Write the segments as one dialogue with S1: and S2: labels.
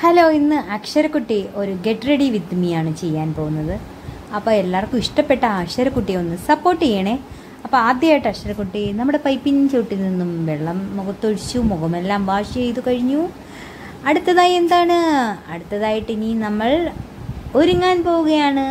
S1: Hello ഇന്ന് അക്ഷരക്കുട്ടി ഒരു get ready with me ആണ് ചെയ്യാൻ പോകുന്നത് അപ്പോൾ എല്ലാവർക്കും ഇഷ്ടപ്പെട്ട ആ അക്ഷരക്കുട്ടിയെ ഒന്ന് സപ്പോർട്ട് ചെയ്യണേ അപ്പോൾ ആദ്യമായിട്ട് അക്ഷരക്കുട്ടി നമ്മുടെ പൈപ്പിൻ ചുട്ടിൽ നിന്നും വെള്ളം മുഖത്തൊഴിച്ചു മുഖമെല്ലാം വാഷ് ചെയ്തു കഴിഞ്ഞു അടുത്തതായി എന്താണ് അടുത്തതായിട്ട് ഇനി നമ്മൾ ഒരുങ്ങാൻ പോവുകയാണ്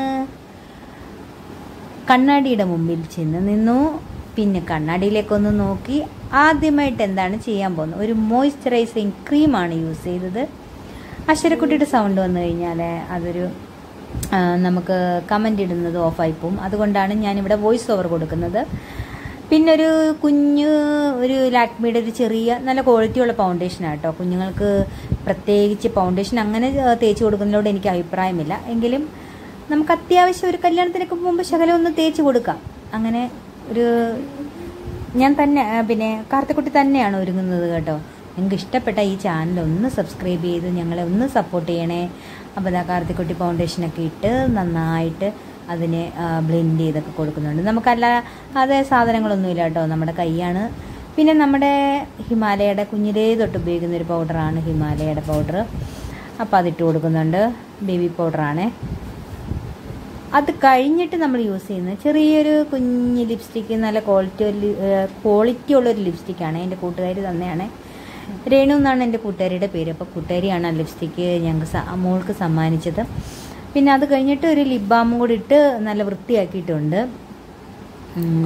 S1: കണ്ണാടിയുടെ മുമ്പിൽ ചെന്ന് നിന്നു പിന്നെ കണ്ണാടിയിലേക്കൊന്ന് നോക്കി ആദ്യമായിട്ട് എന്താണ് ചെയ്യാൻ പോകുന്നത് ഒരു മോയ്സ്ചറൈസിങ് ക്രീമാണ് യൂസ് ചെയ്തത് അക്ഷരക്കുട്ടിയുടെ സൗണ്ട് വന്നു കഴിഞ്ഞാൽ അതൊരു ആ, നമുക്ക് കമൻ്റ് ഇടുന്നത് ഓഫായി പോവും അതുകൊണ്ടാണ് ഞാനിവിടെ വോയിസ് ഓവർ കൊടുക്കുന്നത് പിന്നെ ഒരു കുഞ്ഞ് ഒരു ലാക്മിയുടെ ഒരു ചെറിയ നല്ല ക്വാളിറ്റിയുള്ള ഫൗണ്ടേഷനാണ് കേട്ടോ കുഞ്ഞുങ്ങൾക്ക് പ്രത്യേകിച്ച് ഫൗണ്ടേഷൻ അങ്ങനെ ആ, തേച്ച് കൊടുക്കുന്നതിനോട് എനിക്ക് അഭിപ്രായമില്ല എങ്കിലും നമുക്ക് അത്യാവശ്യം ഒരു കല്യാണത്തിനൊക്കെ പോകുമ്പോൾ ശകലം ഒന്ന് തേച്ച് കൊടുക്കാം അങ്ങനെ ഒരു ഞാൻ തന്നെ ആ, പിന്നെ കാർത്തിക്കുട്ടി തന്നെയാണ് ഒരുങ്ങുന്നത് കേട്ടോ നിങ്ങൾക്ക് ഇഷ്ടപ്പെട്ട ഈ ചാനൽ ഒന്ന് സബ്സ്ക്രൈബ് ചെയ്ത് ഞങ്ങളെ ഒന്ന് സപ്പോർട്ട് ചെയ്യണേ അപ്പോൾ ഇതാ കാർത്തിക്കുട്ടി ഫൗണ്ടേഷനൊക്കെ ഇട്ട് നന്നായിട്ട് അതിനെ ബ്ലെൻഡ് ചെയ്തൊക്കെ കൊടുക്കുന്നുണ്ട് നമുക്കല്ല അതേ സാധനങ്ങളൊന്നുമില്ല കേട്ടോ നമ്മുടെ കൈയാണ് പിന്നെ നമ്മുടെ ഹിമാലയയുടെ കുഞ്ഞിലേ തൊട്ട് ഉപയോഗിക്കുന്ന ഒരു പൗഡറാണ് ഹിമാലയയുടെ പൗഡർ അപ്പോൾ അതിട്ട് കൊടുക്കുന്നുണ്ട് ബേബി പൗഡറാണേ അത് കഴിഞ്ഞിട്ട് നമ്മൾ യൂസ് ചെയ്യുന്നത് ചെറിയൊരു കുഞ്ഞ് ലിപ്സ്റ്റിക്ക് നല്ല ക്വാളിറ്റി ക്വാളിറ്റി ഉള്ളൊരു ലിപ്സ്റ്റിക്കാണ് എൻ്റെ കൂട്ടുകാർ തന്നെയാണ് രേണു എന്നാണ് എൻ്റെ കൂട്ടുകാരിയുടെ പേര് അപ്പോൾ കൂട്ടുകാരിയാണ് ആ ലിപ്സ്റ്റിക്ക് ഞങ്ങൾക്ക് സ- മോൾക്ക് സമ്മാനിച്ചത് പിന്നെ അത് കഴിഞ്ഞിട്ട് ഒരു ലിപ് ബാമും കൂടി ഇട്ട് നല്ല വൃത്തിയാക്കിയിട്ടുണ്ട് ഉം.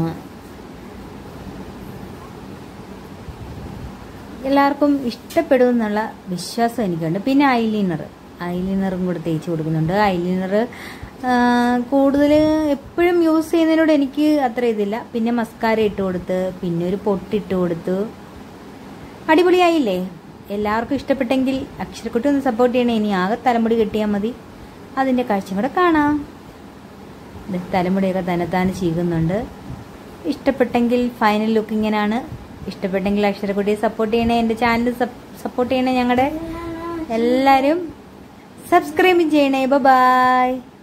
S1: എല്ലാവർക്കും ഇഷ്ടപ്പെടും എന്നുള്ള വിശ്വാസം എനിക്കുണ്ട് പിന്നെ ഐലൈനർ ഐലൈനറും കൂടെ തേച്ച് കൊടുക്കുന്നുണ്ട് ഐലൈനർ കൂടുതൽ എപ്പോഴും യൂസ് ചെയ്യുന്നതിനോട് എനിക്ക് അത്ര ഇതില്ല പിന്നെ മസ്കാര ഇട്ട് കൊടുത്ത് പിന്നെ ഒരു പൊട്ടിട്ട് കൊടുത്തു അടിപൊളിയായില്ലേ എല്ലാവർക്കും ഇഷ്ടപ്പെട്ടെങ്കിൽ അക്ഷരക്കുട്ടി ഒന്ന് സപ്പോർട്ട് ചെയ്യണേ ഇനി ആകെ തലമുടി കെട്ടിയാൽ മതി അതിൻ്റെ കാഴ്ചയും കൂടെ കാണാം ദേ തലമുടിയൊക്കെ തന്നെത്താനെ ചീകുന്നുണ്ട് ഇഷ്ടപ്പെട്ടെങ്കിൽ ഫൈനൽ ലുക്ക് ഇങ്ങനെയാണ് ഇഷ്ടപ്പെട്ടെങ്കിൽ അക്ഷരക്കുട്ടിയെ സപ്പോർട്ട് ചെയ്യണേ എൻ്റെ ചാനൽ സപ്പോർട്ട് ചെയ്യണേ ഞങ്ങളുടെ എല്ലാവരും സബ്സ്ക്രൈബ് ചെയ്യണേ ബൈ